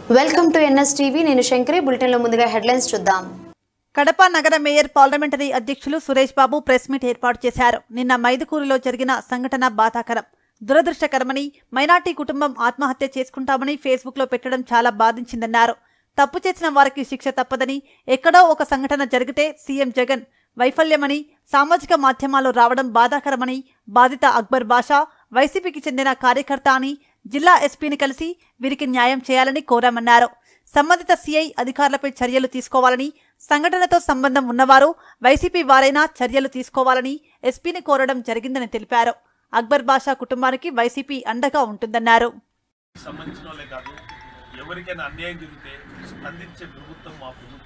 Welcome to NS TV నేను శంకరి బులెటిన్లో ముందుగా హెడ్లైన్స్ చూద్దాం కడప నగర మేయర్ పార్లమెంటరీ అధ్యక్షులు సురేష్ బాబు ప్రెస్ మీట్ ఏర్పాటు చేశారు నిన్న మైదుకూరులో జరిగిన సంఘటన బాధాకరం దురదృష్టకరమని మైనార్టీ కుటుంబం ఆత్మహత్య చేసుకుంటామని ఫేస్బుక్ లో పెట్టడం చాలా బాధించిందన్నారు తప్పు చేసిన వారికి శిక్ష తప్పదని ఎక్కడో ఒక సంఘటన జరిగితే సీఎం జగన్ వైఫల్యమని సామాజిక మాధ్యమాల్లో రావడం బాధాకరమని బాధిత అక్బర్ బాషా వైసీపీకి చెందిన కార్యకర్త అని జిల్లా ఎస్పీని కలిసి వీరికి న్యాయం చేయాలని కోరామన్నారు సంబంధిత సీఐ అధికారులపై చర్యలు తీసుకోవాలని సంఘటనతో సంబంధం ఉన్నవారు వైసీపీ వారైనా చర్యలు తీసుకోవాలని ఎస్పీని కోరడం జరిగిందని తెలిపారు అక్బర్ బాషా కుటుంబానికి వైసీపీ అండగా ఉంటుందన్నారు సంబంధించిన వాళ్ళే కాదు ఎవరికైనా అన్యాయం జరిగితే స్పందించే ప్రభుత్వం మా ప్రభుత్వం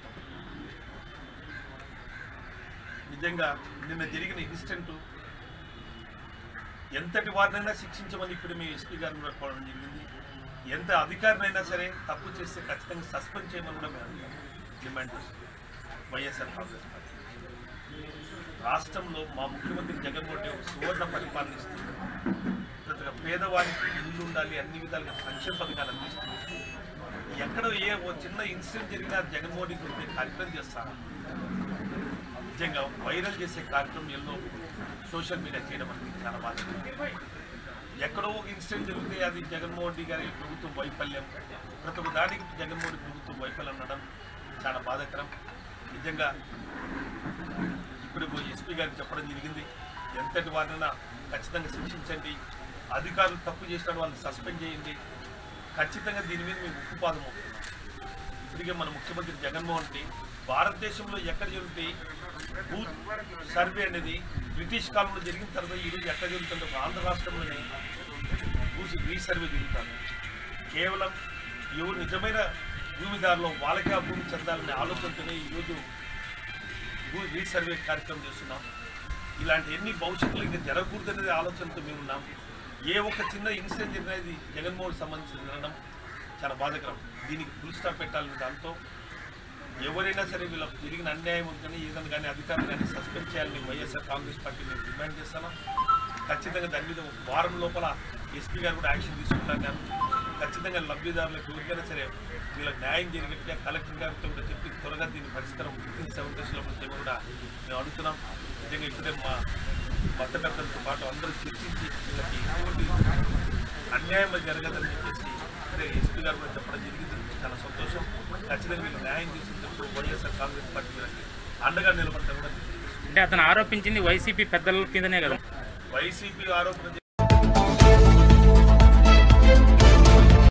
నిజంగా నిన్న జరిగిన ఇన్సిడెంట్ ఎంతటి వారినైనా శిక్షించమని ఇప్పుడు మేము ఎస్పీ గారిని కూడా కోరడం జరిగింది ఎంత అధికారినైనా సరే తప్పు చేస్తే ఖచ్చితంగా సస్పెండ్ చేయమని కూడా మేము డిమాండ్ చేస్తున్నాం వైఎస్ఆర్ కాంగ్రెస్ పార్టీ రాష్ట్రంలో మా ముఖ్యమంత్రి జగన్మోహన్ రెడ్డి ఒక సువర్ణ పరిపాలన ఇస్తుంది ప్రతి ఒక్క పేదవానికి ఇల్లు ఉండాలి అన్ని విధాలుగా సంక్షేమ పథకాలు అందిస్తుంది ఎక్కడ ఏ ఓ చిన్న ఇన్సిడెంట్ జరిగినా జగన్మోహన్ రెడ్డి గురించి కార్యక్రమం చేస్తాను నిజంగా వైరల్ చేసే కార్యక్రమం ఎన్నో సోషల్ మీడియా చేయడం అనేది చాలా బాధ ఎక్కడో ఒక ఇన్సిడెంట్ జరిగితే అది జగన్మోహన్ రెడ్డి గారి ప్రభుత్వం వైఫల్యం ప్రతి ఒక్క దానికి జగన్మోహన్ రెడ్డి ప్రభుత్వం వైఫల్యం అనడం చాలా బాధాకరం నిజంగా ఇప్పుడు ఎస్పీ గారికి చెప్పడం జరిగింది ఎంతటి వారినైనా ఖచ్చితంగా శిక్షించండి అధికారులు తప్పు చేసిన వాళ్ళని సస్పెండ్ చేయండి ఖచ్చితంగా దీని మీద మేము ఉక్కుపాదం అవుతున్నాం ఇప్పటికే మన ముఖ్యమంత్రి జగన్మోహన్ రెడ్డి భారతదేశంలో ఎక్కడ జరిగితే బూత్ సర్వే అనేది బ్రిటిష్ కాలంలో జరిగిన తర్వాత ఈరోజు ఎక్కడ జరుగుతుందో ఒక ఆంధ్ర రాష్ట్రంలోనే భూసి రీసర్వే జరుగుతుంది కేవలం ఎవరు నిజమైన భూమిదారులో వాళ్ళకే ఆ భూమి చెందాలనే ఆలోచనతోనే ఈరోజు భూ రీసర్వే కార్యక్రమం చేస్తున్నాం ఇలాంటి ఎన్ని భవిష్యత్తులో ఇంకా జరగకూడదు అనేది ఆలోచనతో మేము ఉన్నాం ఏ ఒక్క చిన్న ఇన్సిడెంట్ జరిగినది జగన్మోహన్ సంబంధించిన జరగడం చాలా బాధకరం దీనికి ఫుల్ స్టాప్ పెట్టాలని దాంతో ఎవరైనా సరే వీళ్ళకి జరిగిన అన్యాయం కానీ ఏదైనా కానీ అధికారులు కానీ సస్పెండ్ చేయాలని వైఎస్ఆర్ కాంగ్రెస్ పార్టీ మేము డిమాండ్ చేస్తున్నాం ఖచ్చితంగా దాని మీద ఒక వారం లోపల ఎస్పీ గారు కూడా యాక్షన్ తీసుకుంటాను నేను ఖచ్చితంగా లబ్ధిదారులకు ఎవరికైనా సరే వీళ్ళకి న్యాయం జరిగినట్టుగా కలెక్టర్ గారితో కూడా చెప్పి త్వరగా దీని పరిష్కారం వితిన్ సెవెన్ డేస్ లోపల చేయమని కూడా మేము అడుగుతున్నాం నిజంగా ఇప్పుడే మా భర్త పెద్దలతో పాటు అందరూ చర్చించి వీళ్ళకి ఎటువంటి అన్యాయం జరగదని చెప్పేసి ఇప్పుడే ఎస్పీ గారు కూడా చెప్పడం జరిగింది చాలా సంతోషం ఖచ్చితంగా వీళ్ళు న్యాయం చేసి వైఎస్ఆర్ కాంగ్రెస్ పార్టీ వీళ్ళకి అండగా నిలబడతారు కూడా తెలియజేస్తున్నాం. అంటే అతను ఆరోపించింది వైసీపీ పెద్దల కిందనే కదా వైసీపీ ఆరోపణ